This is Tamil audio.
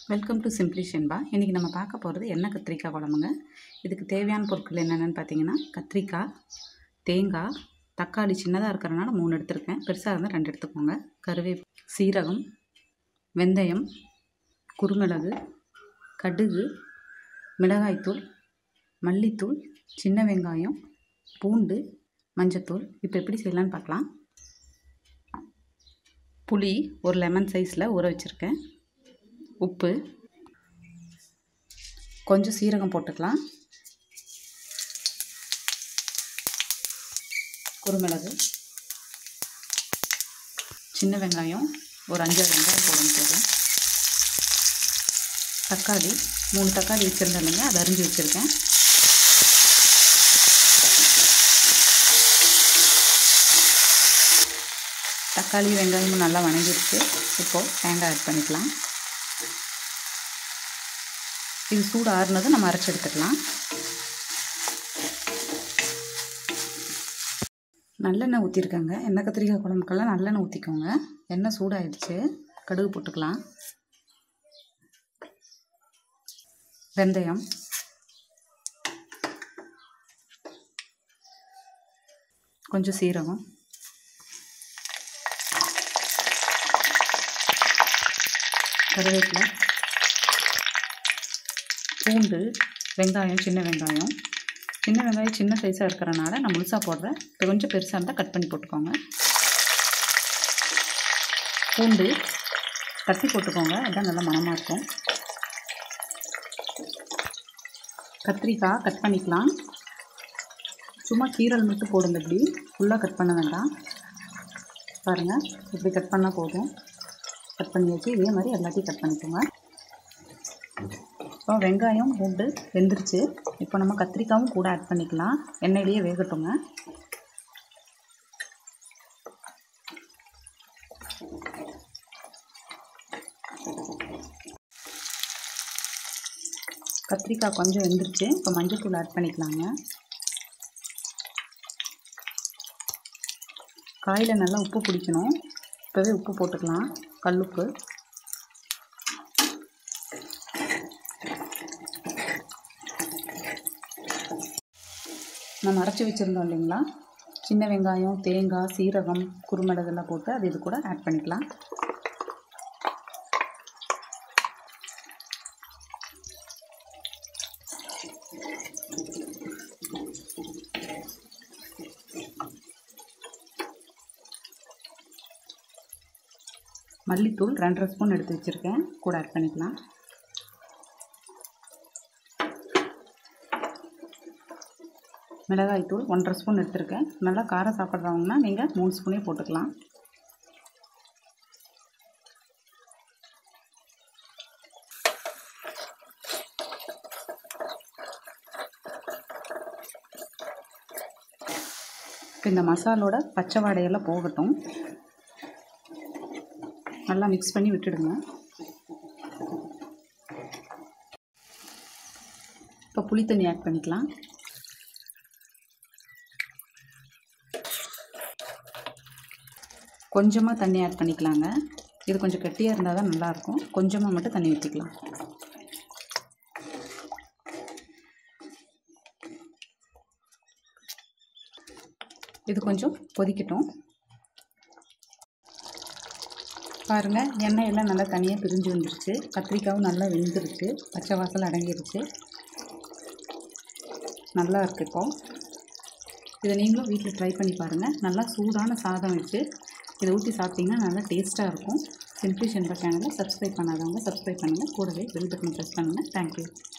வெல்கம் டு சிம்ப்ளி ஷென்பா இன்றைக்கி நம்ம பார்க்க போகிறது எண்ணெய் கத்திரிக்காய் குழம்புங்க இதுக்கு தேவையான பொருட்கள் என்னென்னு பார்த்தீங்கன்னா கத்திரிக்காய் தேங்காய் தக்காளி சின்னதாக இருக்கிறனால மூணு எடுத்திருக்கேன் பெருசாக இருந்தால் ரெண்டு எடுத்துக்கோங்க கருவே சீரகம் வெந்தயம் குருமிளகு கடுகு மிளகாய்த்தூள் மல்லித்தூள் சின்ன வெங்காயம் பூண்டு மஞ்சத்தூள் இப்போ எப்படி செய்யலான்னு பார்க்கலாம் புளி ஒரு லெமன் சைஸில் ஊற வச்சுருக்கேன் உப்பு கொஞ்சம் சீரகம் போட்டுக்கலாம் குருமிளகு சின்ன வெங்காயம் ஒரு அஞ்சாறு வெங்காயம் போடுங்க போதும் தக்காளி மூணு தக்காளி வச்சுருந்தேன் இல்லைங்க அதை அரிஞ்சு வச்சுருக்கேன் தக்காளி வெங்காயமும் நல்லா வணங்கிடுச்சு இப்போது தேங்காய் ஆட் பண்ணிக்கலாம் இது சூடு ஆறுனது நம்ம அரைச்சி எடுத்துக்கலாம் நல்லெண்ணெய் ஊற்றிருக்கேங்க எண்ணெய் கத்திரிக்காய் குழம்புக்கெல்லாம் நல்லெண்ணெய் ஊற்றிக்கோங்க எண்ணெய் சூடாயிடுச்சு கடுகு போட்டுக்கலாம் வெந்தயம் கொஞ்சம் சீரகம் கருவேப்பிலை பூண்டு வெங்காயம் சின்ன வெங்காயம் சின்ன வெங்காயம் சின்ன சைஸாக இருக்கிறனால நான் முழுசாக போடுறேன் இப்போ கொஞ்சம் பெருசாக இருந்தால் கட் பண்ணி போட்டுக்கோங்க பூண்டு தட்டி போட்டுக்கோங்க அதுதான் நல்லா மணமாக இருக்கும் கத்திரிக்காய் கட் பண்ணிக்கலாம் சும்மா கீரல் மட்டும் போடுங்க இப்படி ஃபுல்லாக கட் பண்ண வேண்டாம் பாருங்கள் இப்படி கட் பண்ணால் போதும் கட் பண்ணியாச்சு இதே மாதிரி எல்லாத்தையும் கட் பண்ணிக்கோங்க இப்போ வெங்காயம் பூண்டு வெந்துருச்சு இப்போ நம்ம கத்திரிக்காயும் கூட ஆட் பண்ணிக்கலாம் எண்ணெயிலேயே வேகட்டுங்க கத்திரிக்காய் கொஞ்சம் வெந்துருச்சு இப்போ மஞ்சள் தூள் ஆட் பண்ணிக்கலாங்க காயில் நல்லா உப்பு பிடிக்கணும் இப்போவே உப்பு போட்டுக்கலாம் கல்லுப்பு நம்ம அரைச்சி வச்சுருந்தோம் இல்லைங்களா சின்ன வெங்காயம் தேங்காய் சீரகம் குருமிளகெல்லாம் போட்டு அது இது கூட ஆட் பண்ணிக்கலாம் மல்லித்தூள் ரெண்டரை ஸ்பூன் எடுத்து வச்சுருக்கேன் கூட ஆட் பண்ணிக்கலாம் மிளகாய்த்தூள் ஒன்றரை ஸ்பூன் எடுத்திருக்கேன் நல்லா காரம் சாப்பிட்றவங்கன்னா நீங்கள் மூணு ஸ்பூனே போட்டுக்கலாம் இப்போ இந்த மசாலோட பச்சை வாடையெல்லாம் போகட்டும் நல்லா மிக்ஸ் பண்ணி விட்டுடுங்க இப்போ புளி தண்ணி ஆட் பண்ணிக்கலாம் கொஞ்சமாக தண்ணி ஆட் பண்ணிக்கலாங்க இது கொஞ்சம் கெட்டியாக இருந்தால் தான் நல்லாயிருக்கும் கொஞ்சமாக மட்டும் தண்ணி ஊற்றிக்கலாம் இது கொஞ்சம் கொதிக்கட்டும் பாருங்கள் எண்ணெய் எல்லாம் நல்லா தனியாக பிரிஞ்சு வந்துருச்சு கத்திரிக்காயும் நல்லா வெந்துருச்சு பச்சை வாசல் அடங்கிருச்சு நல்லா இருக்குது இப்போது இதை நீங்களும் வீட்டில் ட்ரை பண்ணி பாருங்கள் நல்லா சூடான சாதம் வச்சு இதை ஊற்றி சாப்பிட்டிங்கன்னா நல்லா டேஸ்ட்டாக இருக்கும் சிம்பிளி சென்ற சேனலை சப்ஸ்கிரைப் பண்ணாதவங்க சப்ஸ்கிரைப் பண்ணுங்கள் கூடவே பெல் பட்டன் ப்ரெஸ் பண்ணுங்கள் தேங்க்யூ